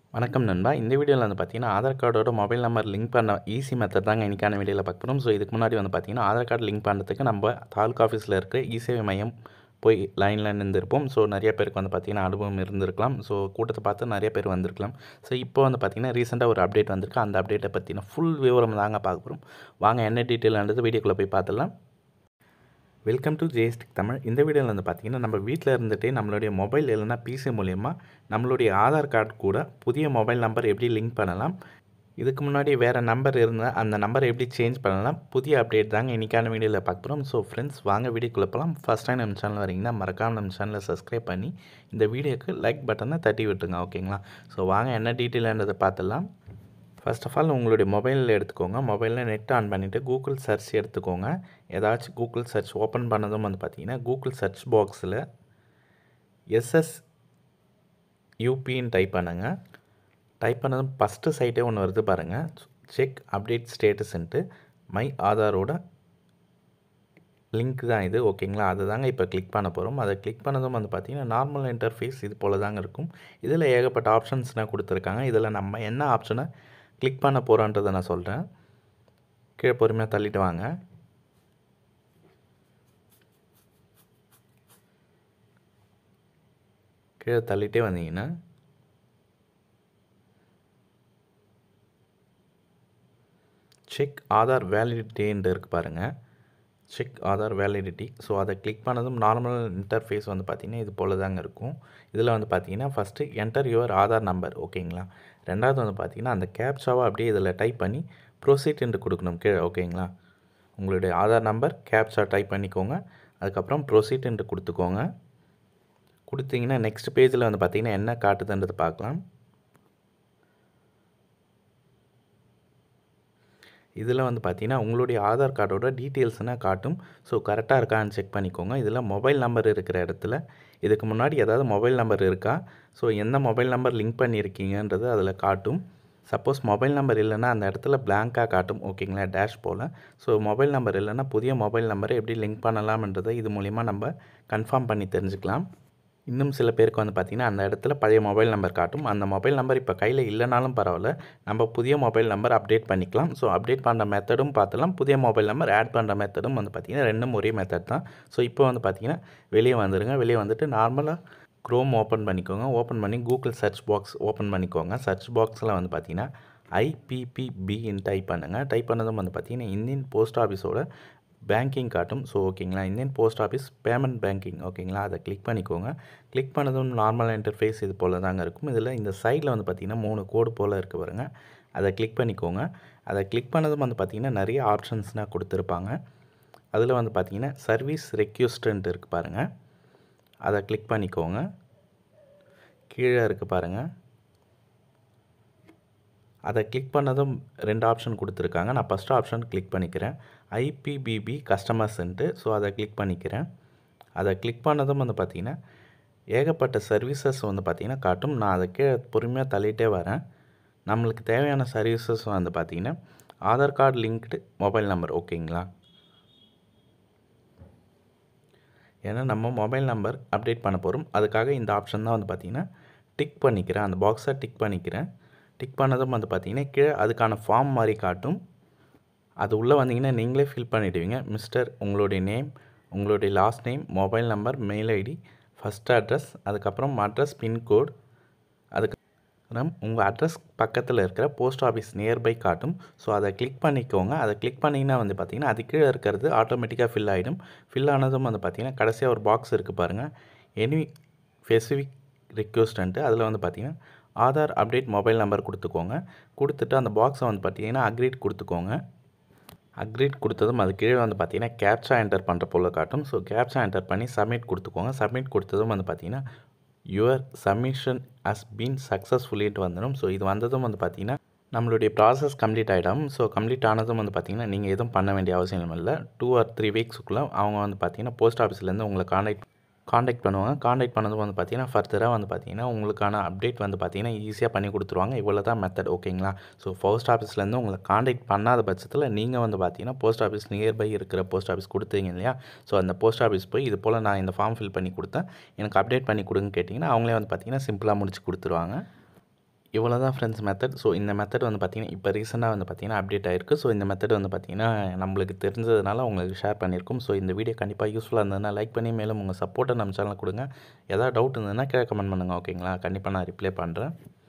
வணக்கம் நண்பா இந்த வீடியோவில் வந்து பார்த்தீங்கன்னா ஆதார் கார்டோட மொபைல் நம்பர் லிங்க் பண்ண ஈஸி மெத்தட் தாங்க இன்றைக்கான வீடியோவில் பார்க்க போகிறோம் ஸோ இதுக்கு முன்னாடி வந்து பார்த்தீங்கன்னா ஆதார் கார்டு லிங்க் பண்ணுறதுக்கு நம்ம தாலுக்கா ஆஃபீஸில் இருக்க இசேவை மையம் போய் லைனில் நின்றுருப்போம் ஸோ நிறைய பேருக்கு வந்து பார்த்திங்கன்னா அனுபவம் இருந்திருக்கலாம் ஸோ கூட்டத்தை பார்த்து நிறைய பேர் வந்திருக்கலாம் ஸோ இப்போ வந்து பார்த்திங்கன்னா ரீசெண்டாக ஒரு அப்டேட் வந்திருக்கு அந்த அப்டேட்டை பற்றின ஃபுல் விவரம் தாங்க பார்க்க போகிறோம் வாங்க என்ன டீட்டெயில்ன்றது வீடியோக்குள்ளே போய் பார்த்துடலாம் வெல்கம் டு ஜேஸ்டிக் தமிழ் இந்த வீடியோவில் வந்து பார்த்தீங்கன்னா நம்ம வீட்டில் இருந்துகிட்டே நம்மளுடைய மொபைல் இல்லைனா பிசி மூலயமா நம்மளுடைய ஆதார் கார்டு கூட புதிய மொபைல் நம்பர் எப்படி லிங்க் பண்ணலாம் இதுக்கு முன்னாடி வேறு நம்பர் இருந்தால் அந்த நம்பரை எப்படி சேஞ்ச் பண்ணலாம் புதிய அப்டேட் தாங்க இன்றைக்கான வீடியோவில் பார்க்குறோம் ஸோ ஃப்ரெண்ட்ஸ் வாங்க வீடியோக்குள்ளே போகலாம் ஃபஸ்ட் டைம் நம்ம சேனல் வரீங்கன்னா மறக்காமல் நம்ம சேனலை சப்ஸ்கிரைப் பண்ணி இந்த வீடியோக்கு லைக் பட்டனை தட்டி விட்டுருங்க ஓகேங்களா ஸோ வாங்க என்ன டீட்டெயில்ன்றதை பார்த்துடலாம் ஃபர்ஸ்ட் ஆஃப் ஆல் உங்களுடைய மொபைலில் எடுத்துக்கோங்க மொபைலில் நெட் ஆன் பண்ணிவிட்டு கூகுள் சர்ச் எடுத்துக்கோங்க ஏதாச்சும் கூகுள் சர்ச் ஓப்பன் பண்ணதும் வந்து பார்த்தீங்கன்னா கூகுள் சர்ச் பாக்ஸில் எஸ்எஸ் யூபின்னு டைப் பண்ணுங்கள் டைப் பண்ணதும் ஃபஸ்ட்டு சைட்டே ஒன்று வருது பாருங்கள் செக் அப்டேட் ஸ்டேட்டஸ்ன்ட்டு மை ஆதாரோட லிங்க் தான் இது ஓகேங்களா அதை தாங்க இப்போ கிளிக் பண்ண போகிறோம் அதை கிளிக் பண்ணதும் வந்து பார்த்திங்கன்னா நார்மல் இன்டர்ஃபேஸ் இது போல் தாங்க இருக்கும் இதில் ஏகப்பட்ட ஆப்ஷன்ஸ்னால் கொடுத்துருக்காங்க இதில் நம்ம என்ன ஆப்ஷனை கிளிக் பண்ண போகிறோன்றதை நான் சொல்கிறேன் கீழே பொறுமையாக தள்ளிட்டு வாங்க கீழே தள்ளிட்டே வந்தீங்கன்னா செக் ஆதார் வேலிடிட்டின்ட்டு இருக்குது பாருங்கள் செக் ஆதார் வேலிடிட்டி ஸோ அதை கிளிக் பண்ணதும் நார்மல் இன்டர்ஃபேஸ் வந்து பார்த்திங்கன்னா இது போல் தாங்க இருக்கும் இதில் வந்து பார்த்தீங்கன்னா first enter your Aadhaar number ஓகேங்களா ரெண்டாவது வந்து பார்த்திங்கன்னா அந்த கேப்சாவை அப்படியே இதில் டைப் பண்ணி ப்ரொசீட் என்று கொடுக்கணும் கீழே ஓகேங்களா உங்களுடைய ஆதார் நம்பர் கேப்சா டைப் பண்ணிக்கோங்க அதுக்கப்புறம் ப்ரொசீட் என்று கொடுத்துக்கோங்க கொடுத்தீங்கன்னா நெக்ஸ்ட் பேஜில் வந்து பார்த்திங்கன்னா என்ன காட்டுதுன்றது பார்க்கலாம் இதில் வந்து பார்த்தீங்கன்னா உங்களுடைய ஆதார் கார்டோட டீட்டெயில்ஸ்னால் காட்டும் ஸோ கரெக்டாக இருக்கான்னு செக் பண்ணிக்கோங்க இதில் மொபைல் நம்பர் இருக்கிற இடத்துல இதுக்கு முன்னாடி ஏதாவது மொபைல் நம்பர் இருக்கா ஸோ எந்த மொபைல் நம்பர் லிங்க் பண்ணியிருக்கீங்கன்றது அதில் காட்டும் சப்போஸ் மொபைல் நம்பர் இல்லைன்னா அந்த இடத்துல பிளாங்காக காட்டும் ஓகேங்களா டேஷ் போல் ஸோ மொபைல் நம்பர் இல்லைன்னா புதிய மொபைல் நம்பரை எப்படி லிங்க் பண்ணலாம்ன்றதை இது மூலிமா நம்ம கன்ஃபார்ம் பண்ணி தெரிஞ்சுக்கலாம் இன்னும் சில பேருக்கு வந்து பார்த்திங்கன்னா அந்த இடத்துல பழைய மொபைல் நம்பர் காட்டும் அந்த மொபைல் நம்பர் இப்போ கையில் இல்லைனாலும் பரவாயில்ல நம்ம புதிய மொபைல் நம்பர் அப்டேட் பண்ணிக்கலாம் ஸோ அப்டேட் பண்ணுற மெத்தடும் பார்த்துலாம் புதிய மொபைல் நம்பர் ஆட் பண்ணுற மெத்தடும் வந்து பார்த்திங்கன்னா ரெண்டும் ஒரே மெத்தட் தான் ஸோ இப்போ வந்து பார்த்திங்கன்னா வெளியே வந்துடுங்க வெளியே வந்துட்டு நார்மலாக க்ரோம் ஓப்பன் பண்ணிக்கோங்க ஓப்பன் பண்ணி கூகுள் சர்ச் பாக்ஸ் ஓப்பன் பண்ணிக்கோங்க சர்ச் பாக்ஸில் வந்து பார்த்திங்கன்னா ஐபிபிபின்னு டைப் பண்ணுங்கள் டைப் பண்ணதும் வந்து பார்த்திங்கன்னா இந்தியன் போஸ்ட் ஆஃபீஸோட பேங்கிங் காட்டும் ஸோ ஓகேங்களா Indian post office payment banking ஓகேங்களா அதை கிளிக் பண்ணிக்கோங்க கிளிக் பண்ணதும் நார்மல் இன்டர்ஃபேஸ் இது போல் தாங்க இருக்கும் இதில் இந்த சைடில் வந்து பார்த்திங்கன்னா மூணு கோடு போல் இருக்க பாருங்க அதை கிளிக் பண்ணிக்கோங்க அதை கிளிக் பண்ணதும் வந்து பார்த்திங்கன்னா நிறைய ஆப்ஷன்ஸ்னால் கொடுத்துருப்பாங்க அதில் வந்து பார்த்திங்கன்னா சர்வீஸ் ரெக்யூஸ்டன்ட் இருக்குது பாருங்கள் அதை கிளிக் பண்ணிக்கோங்க கீழே இருக்குது பாருங்கள் அதை கிளிக் பண்ணதும் ரெண்டு ஆப்ஷன் கொடுத்துருக்காங்க நான் ஃபஸ்ட்டு ஆப்ஷன் கிளிக் பண்ணிக்கிறேன் ஐபிபிபி கஸ்டமர்ஸ்ன்ட்டு ஸோ அதை கிளிக் பண்ணிக்கிறேன் அதை கிளிக் பண்ணதும் வந்து பார்த்திங்கன்னா ஏகப்பட்ட சர்வீசஸ் வந்து பார்த்திங்கன்னா காட்டும் நான் அதை கீழே பொறுமையாக தள்ளிகிட்டே வரேன் நம்மளுக்கு தேவையான சர்வீசஸ் வந்து பார்த்திங்கன்னா Aadhaar card linked mobile number ஓகேங்களா ஏன்னா நம்ம மொபைல் நம்பர் அப்டேட் பண்ண போகிறோம் அதுக்காக இந்த ஆப்ஷன் தான் வந்து பார்த்திங்கன்னா டிக் பண்ணிக்கிறேன் அந்த பாக்ஸை டிக் பண்ணிக்கிறேன் டிக் பண்ணதும் வந்து பார்த்திங்கன்னா கீழே அதுக்கான ஃபார்ம் மாதிரி காட்டும் அது உள்ளே வந்தீங்கன்னா நீங்களே ஃபில் பண்ணிவிடுவீங்க மிஸ்டர் உங்களுடைய நேம் உங்களுடைய last name mobile number mail ID first address அதுக்கப்புறம் அட்ரஸ் பின்கோட் அதுக்கு உங்கள் அட்ரஸ் பக்கத்தில் இருக்கிற போஸ்ட் ஆஃபீஸ் நியர்பை காட்டும் ஸோ அதை கிளிக் பண்ணிக்கோங்க அதை கிளிக் பண்ணிங்கன்னா வந்து பார்த்திங்கன்னா அது கீழே இருக்கிறது ஆட்டோமேட்டிக்காக ஃபில் ஆகிடும் ஃபில் ஆனதும் வந்து பார்த்திங்கன்னா கடைசியாக ஒரு பாக்ஸ் இருக்குது பாருங்கள் எனி ஸ்பெசிஃபிக் ரிக்வஸ்டன்ட்டு அதில் வந்து பார்த்திங்கன்னா ஆதார் அப்டேட் மொபைல் நம்பர் கொடுத்துக்கோங்க கொடுத்துட்டு அந்த பாக்ஸை வந்து பார்த்தீங்கன்னா அக்ரீட் கொடுத்துக்கோங்க அக்ரீட் கொடுத்ததும் அது கீழே வந்து பார்த்தீங்கன்னா கேப்சா என்டர் பண்ணுற போல் காட்டும் ஸோ கேப்சா என்டர் பண்ணி சப்மிட் கொடுத்துக்கோங்க சப்மிட் கொடுத்ததும் வந்து பார்த்தீங்கன்னா யுவர் சப்மிஷன் ஹஸ் பீன் சக்ஸஸ்ஃபுல்லிட்டு வந்துடும் ஸோ இது வந்ததும் வந்து பார்த்தீங்கன்னா நம்மளுடைய ப்ராசஸ் கம்ப்ளீட் ஆகிடும் ஸோ கம்ப்ளீட் ஆனதும் வந்து பார்த்திங்கன்னா நீங்கள் எதுவும் பண்ண வேண்டிய அவசியம் இல்லை டூ ஆர் த்ரீ வீக்ஸுக்குள்ளே அவங்க வந்து பார்த்திங்கன்னா போஸ்ட் ஆஃபீஸ்லேருந்து உங்களை காண்டாக்ட் காண்டாக்ட் பண்ணுவாங்க காண்டாக்ட் பண்ணதும் வந்து பார்த்திங்கன்னா ஃபர்தராக வந்து பார்த்திங்கன்னா உங்களுக்கான அப்டேட் வந்து பார்த்திங்கன்னா ஈஸியாக பண்ணி கொடுத்துருவாங்க இவ்வளோ தான் மெத்தட் ஓகேங்களா ஸோ போஸ்ட் ஆஃபீஸ்லேருந்து உங்களை காண்டாக்ட் பண்ணாத பட்சத்தில் நீங்கள் வந்து பார்த்திங்கன்னா போஸ்ட் ஆஃபீஸ் நியர்பை இருக்கிற போஸ்ட் ஆஃபீஸ் கொடுத்தீங்க இல்லையா ஸோ அந்த போஸ்ட் ஆஃபீஸ் போய் இது போல் நான் இந்த ஃபார்ம் ஃபில் பண்ணி கொடுத்தேன் எனக்கு அப்டேட் பண்ணி கொடுங்க கேட்டிங்கன்னா அவங்களே வந்து பார்த்திங்கன்னா சிம்பிளாக முடிச்சு கொடுத்துருவாங்க இவ்வளோ தான் ஃப்ரெண்ட்ஸ் மெத்தட் ஸோ இந்த மெத்தட் வந்து பார்த்திங்கன்னா இப்போ ரீசெண்டாக வந்து பார்த்திங்கன்னா அப்டேட் ஆயிருக்கு ஸோ இந்த மெத்தட் வந்து பார்த்திங்கன்னா நம்மளுக்கு தெரிஞ்சதுனால உங்களுக்கு ஷேர் பண்ணியிருக்கோம் ஸோ இந்த வீடியோ கண்டிப்பாக யூஸ்ஃபுல்லாக இருந்ததுன்னா லைக் பண்ணி மேலும் உங்கள் சப்போர்ட்டை நம்ம சேனல் கொடுங்க ஏதாவது டவுட் இருந்ததுன்னா கீழே கமெண்ட் பண்ணுங்கள் ஓகேங்களா கண்டிப்பாக நான் ரிப்ளை பண்ணுறேன்